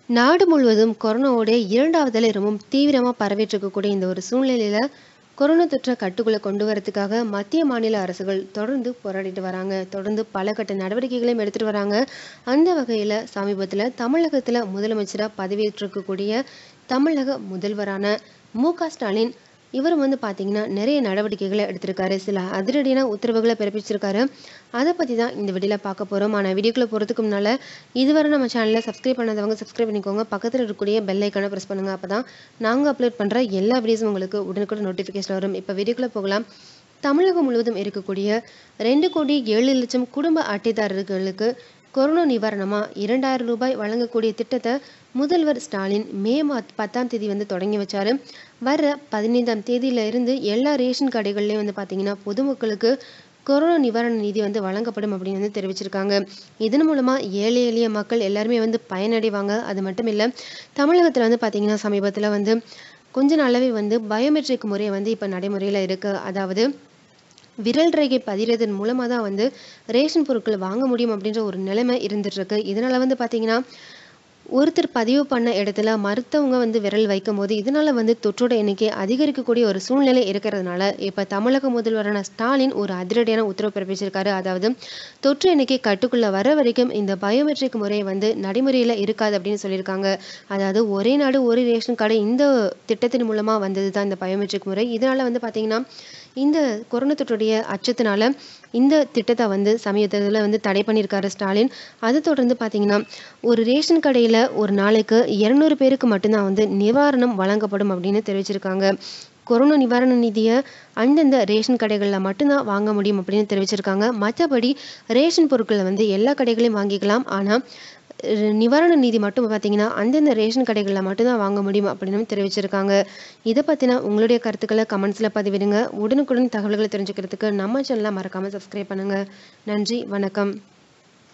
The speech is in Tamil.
நாடு முழுவதும் கொரோனாவுடைய இரண்டாவது அலை ரொம்பவும் தீவிரமா பரவிட்டு இருக்கக்கூடிய இந்த ஒரு சூழ்நிலையில கொரோனா தொற்றை கட்டுக்குள்ள கொண்டு வரதுக்காக மத்திய மாநில அரசுகள் தொடர்ந்து போராடிட்டு வராங்க தொடர்ந்து பல கட்ட நடவடிக்கைகளையும் எடுத்துட்டு வராங்க அந்த வகையில சமீபத்துல தமிழகத்துல முதலமைச்சரா பதவியேற்றிருக்கக்கூடிய தமிழக முதல்வரான மு க ஸ்டாலின் இவரும் வந்து பார்த்தீங்கன்னா நிறைய நடவடிக்கைகளை எடுத்திருக்காரு சில அதிரடியான உத்தரவுகளை பிறப்பிச்சிருக்காரு அதை பற்றி தான் இந்த வீடியோவில் பார்க்க போகிறோம் ஆனால் வீடியோக்குள்ளே போகிறதுக்கு முன்னால் இதுவரை நம்ம சேனலை சப்ஸ்கிரைப் பண்ணாதவங்க சப்ஸ்கிரைப் பண்ணிக்கோங்க பக்கத்தில் இருக்கக்கூடிய பெல் ஐக்கானை ப்ரெஸ் பண்ணுங்கள் அப்போ தான் நாங்கள் அப்லோட் பண்ணுற எல்லா வீடியோஸும் உங்களுக்கு உடனுக்குடன் நோட்டிஃபிகேஷன் வரும் இப்போ வீடியோக்குள்ளே போகலாம் தமிழகம் முழுவதும் இருக்கக்கூடிய ரெண்டு கோடி ஏழு லட்சம் குடும்ப அட்டைதாரர்களுக்கு கொரோனா நிவாரணமா இரண்டாயிரம் ரூபாய் வழங்கக்கூடிய திட்டத்தை முதல்வர் ஸ்டாலின் மே மாத் பத்தாம் தேதி வந்து தொடங்கி வச்சாரு வர பதினைந்தாம் தேதியில இருந்து எல்லா ரேஷன் கடைகள்லயும் வந்து பாத்தீங்கன்னா பொதுமக்களுக்கு கொரோனா நிவாரண நிதி வந்து வழங்கப்படும் அப்படின்னு வந்து தெரிவிச்சிருக்காங்க இதன் மூலமா ஏழை எளிய மக்கள் எல்லாருமே வந்து பயனடைவாங்க அது மட்டும் இல்ல தமிழகத்துல வந்து பாத்தீங்கன்னா சமீபத்துல வந்து கொஞ்ச நாளாவே வந்து பயோமெட்ரிக் முறை வந்து இப்ப நடைமுறையில இருக்கு அதாவது விரல் ரேகை பதிகிறதன் மூலமாக தான் வந்து ரேஷன் பொருட்கள் வாங்க முடியும் அப்படின்ற ஒரு நிலைமை இருந்துட்டு இருக்கு இதனால வந்து பார்த்தீங்கன்னா ஒருத்தர் பதிவு பண்ண இடத்துல மருத்துவங்க வந்து விரல் வைக்கும் போது இதனால வந்து தொற்றோட எண்ணிக்கை அதிகரிக்கக்கூடிய ஒரு சூழ்நிலை இருக்கிறதுனால இப்ப தமிழக முதல்வரான ஸ்டாலின் ஒரு அதிரடியான உத்தரவு பிறப்பிச்சிருக்காரு அதாவது தொற்று எண்ணிக்கை கட்டுக்குள்ள வர வரைக்கும் இந்த பயோமெட்ரிக் முறை வந்து நடைமுறையில இருக்காது அப்படின்னு சொல்லியிருக்காங்க அதாவது ஒரே நாடு ஒரு ரேஷன் கடை இந்த திட்டத்தின் மூலமா வந்தது தான் இந்த பயோமெட்ரிக் முறை இதனால வந்து பாத்தீங்கன்னா இந்த கொரோனா தொற்றுடைய அச்சத்தினால இந்த திட்டத்தை வந்து சமயத்தில் வந்து தடை பண்ணியிருக்காரு ஸ்டாலின் அதை தொடர்ந்து பார்த்தீங்கன்னா ஒரு ரேஷன் கடையில் ஒரு நாளைக்கு இரநூறு பேருக்கு மட்டும்தான் வந்து நிவாரணம் வழங்கப்படும் அப்படின்னு தெரிவிச்சிருக்காங்க கொரோனா நிவாரண நிதியை அந்தந்த ரேஷன் கடைகளில் மட்டும்தான் வாங்க முடியும் அப்படின்னு தெரிவிச்சிருக்காங்க மற்றபடி ரேஷன் பொருட்களை வந்து எல்லா கடைகளையும் வாங்கிக்கலாம் ஆனால் நிவாரண நிதி மட்டும் பார்த்தீங்கன்னா அந்தந்த ரேஷன் கடைகளில் மட்டும்தான் வாங்க முடியும் அப்படின்னு தெரிவிச்சிருக்காங்க இதை பற்றின உங்களுடைய கருத்துக்களை கமெண்ட்ஸில் பதிவிடுங்க உடனுக்குடன் தகவல்களை தெரிஞ்சுக்கிறதுக்கு நம்ம சேனலை மறக்காமல் சப்ஸ்கிரைப் பண்ணுங்கள் நன்றி வணக்கம்